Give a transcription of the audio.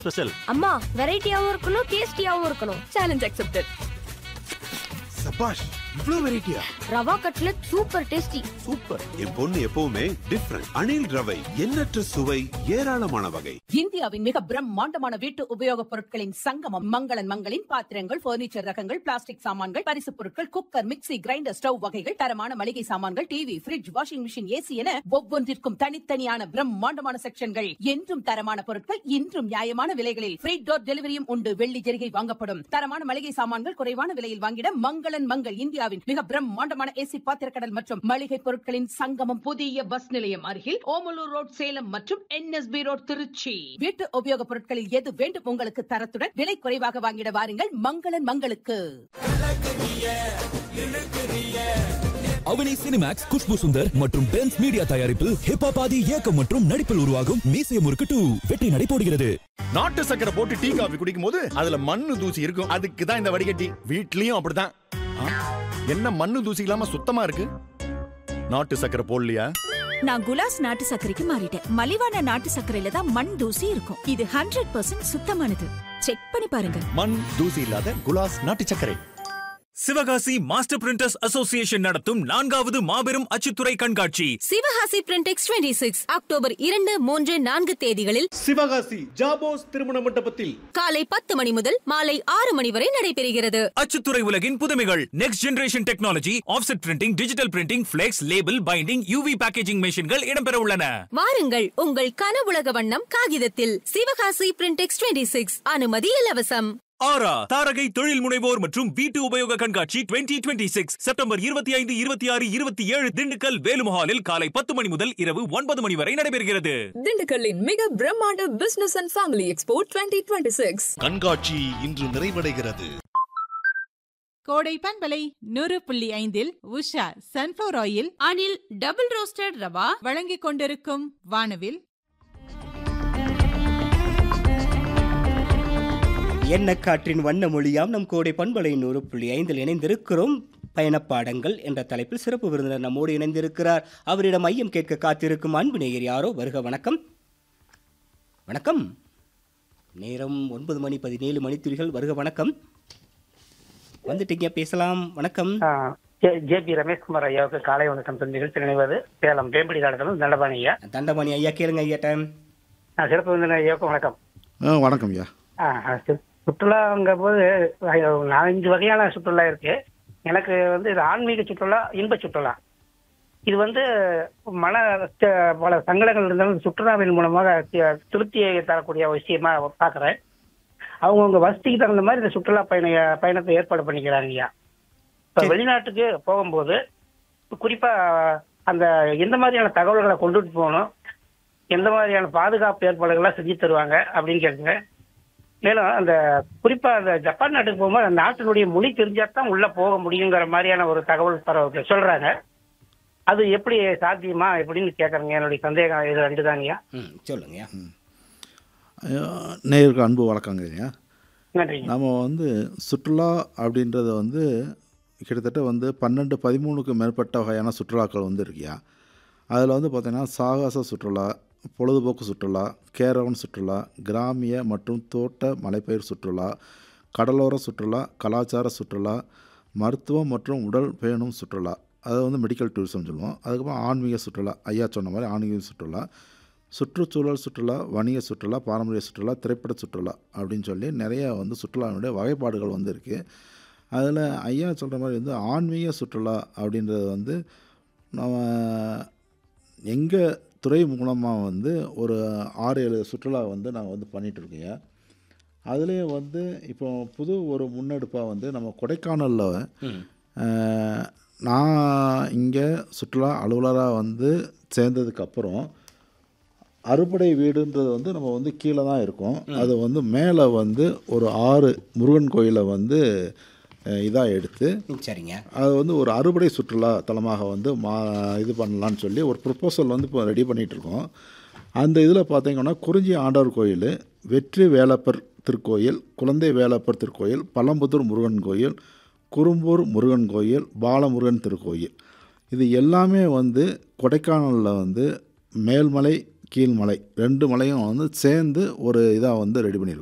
special அம்மா வெரைட்டியாவும் இருக்கணும் டேஸ்டியாவும் இருக்கணும் சேலஞ்ச் அக்செப்டட் சபாஷ் இவ்ளோ வெரைட்டியா rava cutlet super tasty super என் பொண்ணு எப்பவுமே டிஃப்ரெண்ட் அணில் ரவை எண்ணற்ற சுவை ஏராளமான வகை இந்தியாவின் மிக பிரம்மாண்டமான வீட்டு உபயோகப் பொருட்களின் சங்கமம் மங்களன் மங்களின் பாத்திரங்கள் பர்னிச்சர் ரகங்கள் பிளாஸ்டிக் சாமான்கள் பரிசுப் பொருட்கள் குக்கர் மிக்ஸி கிரைண்டர் ஸ்டவ் வகைகள் தரமான மளிகை சாமான்கள் TV fridge washing machine AC என ஒவ்வொன்றிற்கும் தனித்தனியான பிரம்மாண்டமான செக்ஷன்கள் என்றும் தரமான பொருட்கள் இன்றும் நியாயமான விலைகளில் ஃப்ரீ டோர் டெலிவரியும் உண்டு வெள்ளி ஜெரிகை வாங்கப்படும் தரமான மளிகை சாமான்கள் குறைவான விலையில் வாங்கிட மங்களன் மங்கள் இந்தியாவின் மிக பிரம்மாண்டமான ஏசி பாத்திரக்கடல் மற்றும் மளிகை பொருட்களின் சங்கமம் புதிய பஸ் நிலையம் அருகில் ஓமலூர் ரோட் சேலம் மற்றும் என்எஸ்பி ரோட் திருச்சி வீட்டு உபயோகப் பொருட்களில் எது வேண்டும் உங்களுக்கு தரத்துடன் விலை குறைவாக வாங்கிட வாருங்கள் மங்களன் மங்களுக்கு அவனி சினிமேக்ஸ் குஷ்பு சுந்தர் மற்றும் பென்ஸ் மீடியா தயாரிப்பில் ஹிப்ஹாப் ஆதி இயக்கம் மற்றும் நடிப்பில் உருவாகும் மீசைய முறுக்கு டூ வெற்றி நடைபோடுகிறது நாட்டு சக்கரை போட்டு டீ காபி குடிக்கும் போது அதுல மண்ணு தூசி இருக்கும் அதுக்கு தான் இந்த வடிகட்டி வீட்லயும் அப்படிதான் ஆ, என்ன மண்ணு தூசி இல்லாம சுத்தமா இருக்கு நாட்டு சக்கரை போடலையா நான் குலாஸ் நாட்டு சர்க்கரைக்கு மாறிட்டேன் மலிவான நாட்டு சர்க்கரையில தான் மண் தூசி இருக்கும் இது ஹண்ட்ரட் பர்சன்ட் சுத்தமானது செக் பண்ணி பாருங்க மண் தூசி இல்லாத குலாஸ் நாட்டு சர்க்கரை சிவகாசி மாஸ்டர் பிரிண்டர்ஸ் அசோசியேஷன் நடத்தும் நான்காவது மாபெரும் அச்சுத்துறை கண்காட்சி Sivakasi Printex twenty six October இரண்டு மூன்று நான்கு தேதிகளில் சிவகாசி ஜாபோஸ் திருமண மண்டபத்தில் காலை பத்து மணி முதல் மாலை ஆறு மணி வரை நடைபெறுகிறது அச்சுத்துறை உலகின் புதுமைகள் next generation technology offset printing digital printing flex label binding UV packaging மெஷின்கள் இடம்பெற உள்ளன வாருங்கள் உங்கள் கனவுலக வண்ணம் காகிதத்தில் சிவகாசி பிரிண்டெக்ஸ் டுவெண்ட்டி சிக்ஸ் அனுமதி இலவசம் ஆரா தாரகை தொழில் முனைவோர் மற்றும் வீட்டு உபயோக கண்காட்சி 2026 சிக்ஸ் செப்டம்பர் இருபத்தி ஐந்து இருபத்தி ஆறு இருபத்தி ஏழு திண்டுக்கல் வேலுமஹாலில் காலை பத்து மணி முதல் இரவு ஒன்பது மணி வரை நடைபெறுகிறது திண்டுக்கல்லின் மிக பிரம்மாண்ட business and family expo twenty twenty six கண்காட்சி இன்று நிறைவடைகிறது கோடை பண்பலை நூறு புள்ளி ஐந்தில் Usha sunflower oil Anil double roasted rava வழங்கிக் கொண்டிருக்கும் வானவில் எண்ணக்காற்றின் வண்ண மொழியாம் நம் கோடை பண்பலை நூறு புள்ளி ஐந்தில் இணைந்திருக்கிறோம் பயணப்பாடங்கள் என்ற தலைப்பில் சிறப்பு விருந்தினர் நம்மோடு இணைந்திருக்கிறார் அவரிடம் ஐயம் கேட்க காத்திருக்கும் அன்பு நேயர் யாரோ வருக வணக்கம் வணக்கம் நேரம் ஒன்பது மணி பதினேழு மணித்துளிகள் வருக வணக்கம் வந்துட்டீங்க பேசலாம் வணக்கம் ஜே பி ரமேஷ்குமார் ஐயாவுக்கு காலை வணக்கம் சொல்லி நிகழ்ச்சி நினைவது சேலம் வேம்படி காலத்திலும் தண்டபாணி ஐயா தண்டபாணி ஐயா கேளுங்க ஐயா டைம் ஆ, சிறப்பு விருந்தினர் ஐயாவுக்கு வணக்கம் வணக்கம் ஐயா ஆ, ஆ, சு- சுற்றுலாங்க போது ஐயா, நாலஞ்சு வகையான சுற்றுலா இருக்கு எனக்கு வந்து இது ஆன்மீக சுற்றுலா இன்ப சுற்றுலா இது வந்து மன ச- பல சங்கடங்கள் இருந்தாலும் சுற்றுலாவின் மூலமாக தி- திருப்தியை தரக்கூடிய விஷயமா பார்க்குறேன் அவங்கவுங்க வசதிக்கு தகுந்த மாதிரி இந்த சுற்றுலா பயண பயணத்தை ஏற்பாடு பண்ணிக்கிறாங்க ஐயா இப்போ வெளிநாட்டுக்கு போகும்போது குறிப்பா அந்த எந்த மாதிரியான தகவல்களை கொண்டுட்டு போகணும் எந்த மாதிரியான பாதுகாப்பு ஏற்பாடுகள்லாம் செஞ்சு தருவாங்க அப்படின்னு கேட்குங்க மேலும் அந்த குறிப்பா அந்த ஜப்பான் நாட்டுக்கு போகும்போது அந்த நாட்டினுடைய மொழி தெரிஞ்சா தான் உள்ள போக முடியுங்கிற மாதிரியான ஒரு தகவல் பரவ சொல்றாங்க அது எப்படி சாத்தியமா எப்படின்னு கேட்கறேங்க என்னுடைய சந்தேகம் இது ரெண்டு தாங்கய்யா ம் சொல்லுங்கய்யா நேருக்கு அன்பு வணக்கங்க ஐயா நன்றிங்க நம்ம வந்து சுற்றுலா அப்படின்றத வந்து கிட்டத்தட்ட வந்து பன்னெண்டு பதிமூணுக்கு மேற்பட்ட வகையான சுற்றுலாக்கள் வந்து இருக்கியா அதில் வந்து பார்த்திங்கன்னா சாகச சுற்றுலா பொழுதுபோக்கு சுற்றுலா கேரவன் சுற்றுலா கிராமிய மற்றும் தோட்ட மலைப்பயிர் சுற்றுலா கடலோர சுற்றுலா கலாச்சார சுற்றுலா மருத்துவம் மற்றும் உடல் பேணும் சுற்றுலா அதை வந்து மெடிக்கல் டூரிசம் சொல்லுவோம் அதுக்கப்புறம் ஆன்மீக சுற்றுலா ஐயா சொன்ன மாதிரி ஆன்மீக சுற்றுலா சுற்றுச்சூழல் சுற்றுலா வணிக சுற்றுலா பாரம்பரிய சுற்றுலா திரைப்பட சுற்றுலா அப்படின்னு சொல்லி நிறைய வந்து சுற்றுலாவினுடைய வகைப்பாடுகள் வந்து இருக்குது அதில் ஐயா சொல்கிற மாதிரி வந்து ஆன்மீக சுற்றுலா அப்படின்றது வந்து நம்ம எங்கள் துறை மூலமாக வந்து ஒரு ஆறு ஏழு சுற்றுலா வந்து நாங்கள் வந்து பண்ணிகிட்ருக்கோங்க அதுலேயே வந்து இப்போ புது ஒரு முன்னெடுப்பாக வந்து நம்ம கொடைக்கானலில் அஹ், நான் இங்கே சுற்றுலா அலுவலராக வந்து சேர்ந்ததுக்கப்புறம் அறுபடை வீடுன்றது வந்து நம்ம வந்து கீழே தான் இருக்கோம் அது வந்து மேலே வந்து ஒரு ஆறு முருகன் கோயிலை வந்து இதாக எடுத்து சரிங்க அது வந்து ஒரு அறுபடை சுற்றுலா தலமாக வந்து மா இது பண்ணலான்னு சொல்லி ஒரு ப்ரொப்போசல் வந்து இப்போ ரெடி பண்ணிகிட்ருக்கோம் அந்த இதில் பார்த்தீங்கன்னா குறிஞ்சி ஆண்டவர் கோயில் வெற்றி வேலப்பர் திருக்கோயில் குழந்தை வேலப்பர் திருக்கோயில் பழம்புதூர் முருகன் கோயில் குறும்பூர் முருகன் கோயில் பாலமுருகன் திருக்கோயில் இது எல்லாமே வந்து கொடைக்கானலில் வந்து மேல்மலை கீழ்மலை ரெண்டு மலையும் வந்து சேர்ந்து ஒரு இதாக வந்து ரெடி பண்ணியிருக்கோம்